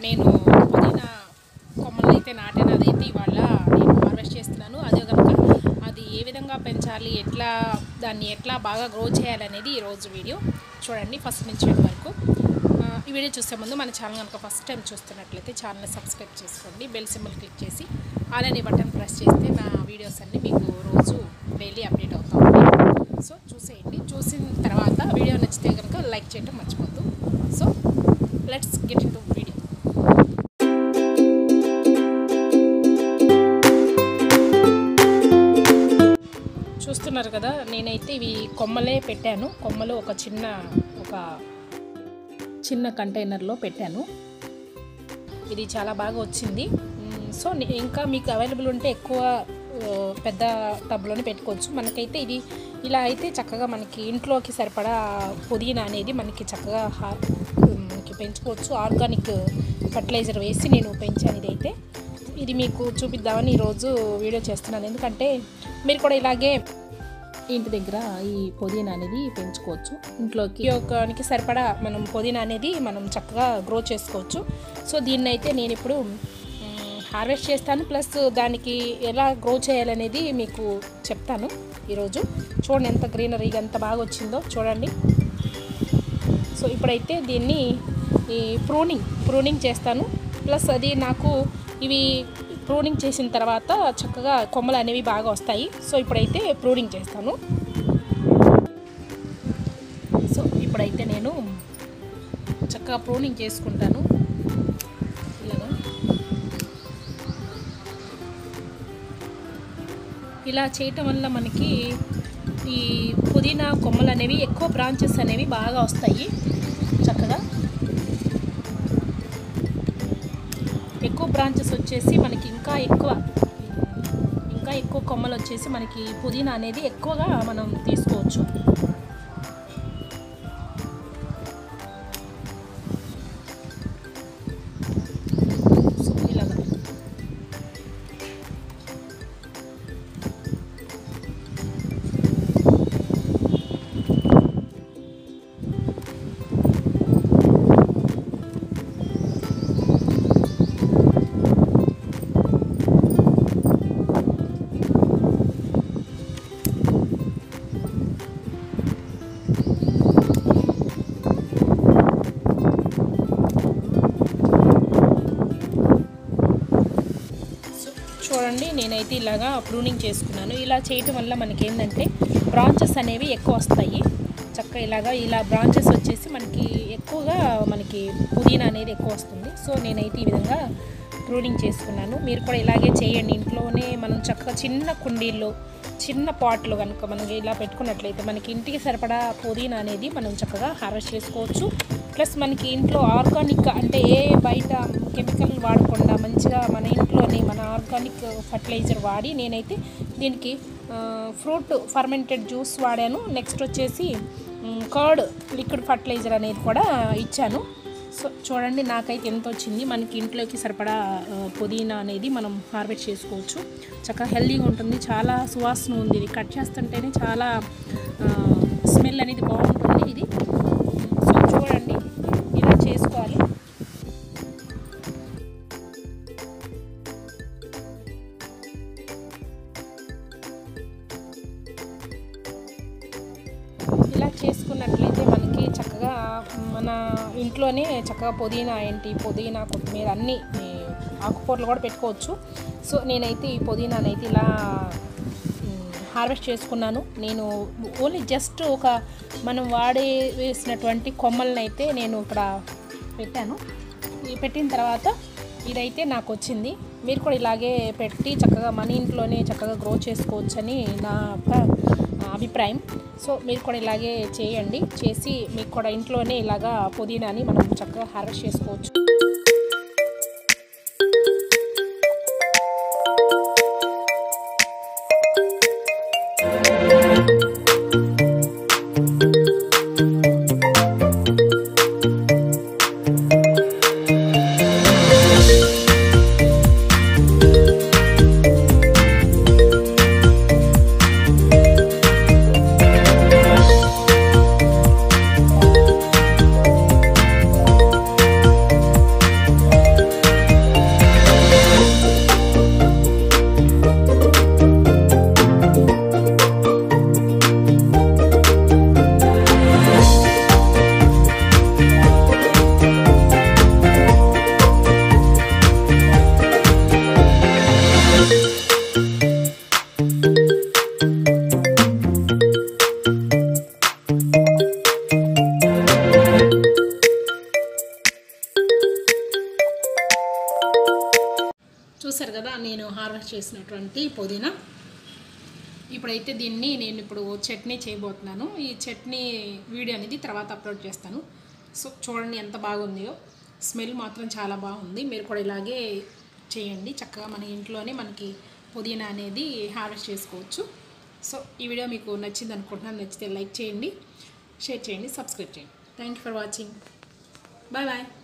నేను పుదీనా కొమ్మలు అయితే నాటాను అదైతే ఇవాళ నేను హార్వెస్ట్ చేస్తున్నాను అదే కనుక అది ఏ విధంగా పెంచాలి ఎట్లా దాన్ని ఎట్లా బాగా గ్రో చేయాలనేది ఈరోజు వీడియో చూడండి ఫస్ట్ నుంచి ఎండ్ వరకు ఆ, ఈ వీడియో చూసే ముందు మన ఛానల్ కనుక ఫస్ట్ టైం చూస్తున్నట్లయితే ఛానల్ని సబ్స్క్రైబ్ చేసుకోండి బెల్ సింబల్ క్లిక్ చేసి అలానే బటన్ ప్రెస్ చేస్తే నా వీడియోస్ అన్నీ మీకు రోజు డైలీ అప్డేట్ అవుతా ఉంటాయి సో చూసేయండి చూసిన తర్వాత వీడియో నచ్చితే కనుక లైక్ చేయడం మర్చిపోద్దు so let's get into video చూస్తున్నారు కదా నేనైతే ఇవి కొమ్మలే పెట్టాను కొమ్మలు ఒక చిన్న ఒక చిన్న కంటైనర్లో పెట్టాను ఇది చాలా బాగా వచ్చింది మ్, సో నే- ఇంకా మీకు అవైలబుల్ ఉంటే ఎక్కువ ఆ, పెద్ద టబ్లోనే పెట్టుకోవచ్చు మనకైతే ఇది ఇలా అయితే చక్కగా మనకి ఇంట్లోకి సరిపడా పుదీనా అనేది మనకి చక్కగా హా- మనకి పెంచుకోవచ్చు ఆర్గానిక్ ఫర్టిలైజర్ వేసి నేను పెంచాను ఇదైతే ఇది మీకు చూపిద్దామని ఈరోజు వీడియో చేస్తున్నాను ఎందుకంటే మీరు కూడా ఇలాగే ఇంటి దగ్గర ఈ పుదీనా అనేది పెంచుకోవచ్చు ఇంట్లోకి ఉపయోగానికి సరిపడా మనం పుదీనా అనేది మనం చక్కగా గ్రో చేసుకోవచ్చు సో దీన్ని అయితే నేను ఇప్పుడు హార్వెస్ట్ చేస్తాను ప్లస్ దానికి ఎలా గ్రో చేయాలనేది మీకు చెప్తాను ఈరోజు చూడండి ఎంత గ్రీనరీగా ఎంత బాగా వచ్చిందో చూడండి సో ఇప్పుడైతే దీన్ని ఈ ప్రూనింగ్ ప్రూనింగ్ చేస్తాను ప్లస్ అది నాకు ఇవి ప్రూనింగ్ చేసిన తర్వాత చక్కగా కొమ్మలు అనేవి బాగా వస్తాయి సో iప్పుడైతే ప్రూనింగ్ చేస్తాను సో ఇప్పుడైతే నేను చక్కగా ప్రూనింగ్ చేసుకుంటాను ఇలాగా ఇలా చేయటం వల్ల మనకి ఈ పుదీనా కొమ్మలు అనేవి ఎక్కువ బ్రాంచెస్ అనేవి బాగా వస్తాయి చక్కగా ఎక్కువ బ్రాంచెస్ వచ్చేసి మనకి ఇంకా ఎక్కువ ఇంకా ఎక్కువ కొమ్మలు వచ్చేసి మనకి పుదీనా అనేది ఎక్కువగా మనం తీసుకోవచ్చు సో ఇలాగా సో చూడండి నేనైతే ఇలాగా ప్రూనింగ్ చేసుకున్నాను ఇలా చేయటం వల్ల మనకి ఏంటంటే బ్రాంచెస్ అనేవి ఎక్కువ వస్తాయి చక్కగా ఇలాగా ఇలా బ్రాంచెస్ వచ్చేసి మనకి ఎక్కువగా మనకి పుదీనా అనేది ఎక్కువ వస్తుంది సో నేనైతే ఈ విధంగా ప్రూనింగ్ చేసుకున్నాను మీరు కూడా ఇలాగే చేయండి ఇంట్లోనే మనం చక్కగా చిన్న కుండీల్లో చిన్న పాట్లు కనుక మనం ఇలా పెట్టుకున్నట్లయితే మనకి ఇంటికి సరిపడా పుదీనా అనేది మనం చక్కగా హార్వెస్ట్ చేసుకోవచ్చు ప్లస్ మనకి ఇంట్లో ఆర్గానిక్ అంటే ఏ బయట కెమికల్ వాడకుండా మంచిగా మన ఇంట్లోనే మన ఆర్గానిక్ ఫర్టిలైజర్ వాడి నేనైతే దీనికి ఫ్రూట్ ఫర్మెంటెడ్ జ్యూస్ వాడాను నెక్స్ట్ వచ్చేసి కర్డ్ లిక్విడ్ ఫర్టిలైజర్ అనేది కూడా ఇచ్చాను సో చూడండి నాకైతే ఎంత వచ్చింది మనకి ఇంట్లోకి సరిపడా ఆ, పుదీనా అనేది మనం హార్వెస్ట్ చేసుకోవచ్చు చక్కగా హెల్దీగా ఉంటుంది చాలా సువాసన ఉంది ఇది కట్ చేస్తుంటేనే చాలా స్మెల్ అనేది బాగుంటుంది ఇది సో చూడండి ఇలా చేసుకోవాలి ఇలా చేసుకున్నట్లయితే మనకి చక్కగా మన ఇంట్లోనే చక్కగా పుదీనా ఏంటి పుదీనా కొత్తిమీర అన్నీ ఈ ఆకుకూరలు కూడా పెట్టుకోవచ్చు సో నేనైతే ఈ పుదీనానైతే ఇలా హార్వెస్ట్ చేసుకున్నాను నేను ఓన్లీ జస్ట్ ఒక మనం వాడే వేసినటువంటి కొమ్మలను అయితే నేను ఇక్కడ పెట్టాను ఈ పెట్టిన తర్వాత ఇదైతే నాకు వచ్చింది మీరు కూడా ఇలాగే పెట్టి చక్కగా మన ఇంట్లోనే చక్కగా గ్రో చేసుకోవచ్చని నా యొక్క అభిప్రాయం సో మీరు కూడా ఇలాగే చేయండి చేసి మీకు కూడా ఇంట్లోనే ఇలాగా పుదీనాని మనం చక్కగా హార్వెస్ట్ చేసుకోవచ్చు హార్వెస్ట్ చేసినటువంటి పుదీనా ఇప్పుడైతే దీన్ని నేను ఇప్పుడు చట్నీ చేయబోతున్నాను ఈ చట్నీ వీడియో అనేది తర్వాత అప్లోడ్ చేస్తాను సో చూడండి ఎంత బాగుందో స్మెల్ మాత్రం చాలా బాగుంది మీరు కూడా ఇలాగే చేయండి చక్కగా మన ఇంట్లోనే మనకి పుదీనా అనేది హార్వెస్ట్ చేసుకోవచ్చు సో ఈ వీడియో మీకు నచ్చింది అనుకుంటున్నాను నచ్చితే లైక్ చేయండి షేర్ చేయండి సబ్స్క్రైబ్ చేయండి thank you for watching bye bye